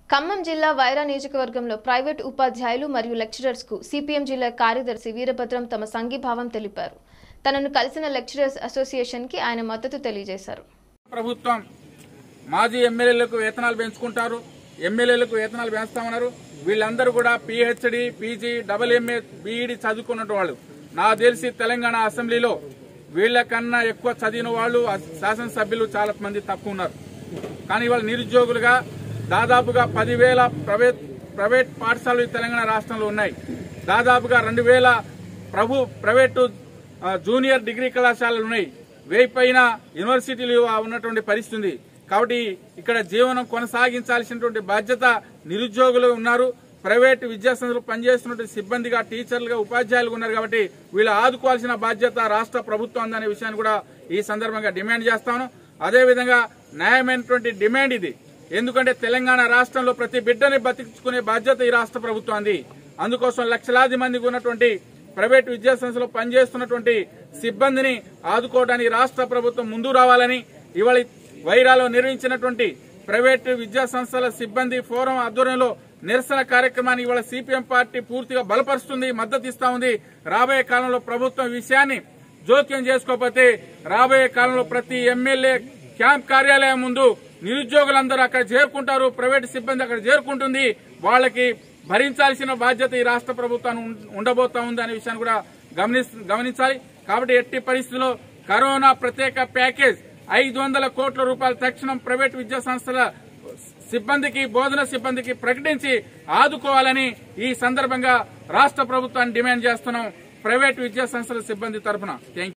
ఖమ్మం జిల్లా వైరా నియోజకవర్గంలో ప్రైవేట్ ఉపాధ్యాయులు మరియు లెక్చరర్స్ కు సిపిఎం జిల్లా కార్యదర్శి వీరభద్రం తమ సంఘీభావం తెలిపారు తనను కలిసిన లెక్చరర్స్ అసోసియేషన్ కి ఆయన మద్దతు తెలియజేశారు ప్రభుత్వం మాజీ ఎమ్మెల్యేలకు వేతనాలు పెంచుకుంటారు ఎమ్మెల్యేలకు వేతనాలు పెంచుతామన్నారు వీళ్ళందరూ కూడా PhD PG double MA BEd చదువుకున్న వాళ్ళు నాకు తెలిసి తెలంగాణ అసెంబ్లీలో వీళ్ళకన్నా ఎక్కువ చదివిన వాళ్ళు శాసనసభ్యులు చాలా మంది తక్కువ ఉన్నారు కానీ వాళ్ళు నిరుద్యోగులుగా దాదాపుగా పదివేల ప్రైవేట్ ప్రైవేట్ పాఠశాలలు ఈ తెలంగాణ రాష్ట్రంలో ఉన్నాయి దాదాపుగా రెండు వేల ప్రభు ప్రైవేటు ఆ, జూనియర్ డిగ్రీ కళాశాలలు ఉన్నాయి వెయ్యి పైన యూనివర్సిటీలు ఉన్నటువంటి పరిస్థితి ఉంది కాబట్టి ఇక్కడ జీవనం కొనసాగించాల్సినటువంటి బాధ్యత నిరుద్యోగులు ఉన్నారు ప్రైవేట్ విద్యాసంస్థలు పనిచేస్తున్నటువంటి సిబ్బందిగా టీచర్లుగా ఉపాధ్యాయులుగా ఉన్నారు కాబట్టి వీళ్ళు ఆదుకోవాల్సిన బాధ్యత రాష్ట్ర ప్రభుత్వం ఉందనే విషయాన్ని కూడా ఈ సందర్భంగా డిమాండ్ చేస్తాను అదేవిధంగా న్యాయమైనటువంటి డిమాండ్ ఇది ఎందుకంటే తెలంగాణ రాష్ట్రంలో ప్రతి బిడ్డని బతికించుకునే బాధ్యత ఈ రాష్ట్ర ప్రభుత్వాన్ని అందుకోసం లక్షలాది మందికి ఉన్నటువంటి ప్రైవేట్ విద్యాసంస్థలో పనిచేస్తున్నటువంటి సిబ్బందిని ఆదుకోవడానికి రాష్ట్ర ప్రభుత్వం ముందు రావాలని ఇవాళ వైరాలో నిర్వహించినటువంటి ప్రైవేట్ విద్యా సంస్థల సిబ్బంది ఫోరం ఆధ్వర్యంలో నిరసన కార్యక్రమాన్ని ఇవాళ సిపిఎం పార్టీ పూర్తిగా బలపరుస్తుంది మద్దతు ఇస్తా ఉంది రాబోయే కాలంలో ప్రభుత్వం ఈ విషయాన్ని జోక్యం చేసుకోకపోతే రాబోయే కాలంలో ప్రతి ఎమ్మెల్యే క్యాంప్ కార్యాలయం ముందు నిరుద్యోగులందరూ అక్కడ చేరుకుంటారు ప్రైవేట్ సిబ్బంది అక్కడ చేరుకుంటుంది వాళ్ళకి భరించాల్సిన బాధ్యత ఈ రాష్ట్ర ప్రభుత్వాన్ని ఉం- ఉండబోతా ఉంది అనే విషయాన్ని కూడా గమనిస్- గమనించాలి కాబట్టి ఎట్టి పరిస్థితుల్లో కరోనా ప్రత్యేక ప్యాకేజ్ ఐదు వందల కోట్ల రూపాయల తక్షణం ప్రైవేట్ విద్యా సంస్థల సిబ్బందికి బోధన సిబ్బందికి ప్రకటించి ఆదుకోవాలని ఈ సందర్భంగా రాష్ట్ర ప్రభుత్వాన్ని డిమాండ్ చేస్తున్నాం ప్రైవేట్ విద్యా సంస్థల సిబ్బంది తరఫున థ్యాంక్ యూ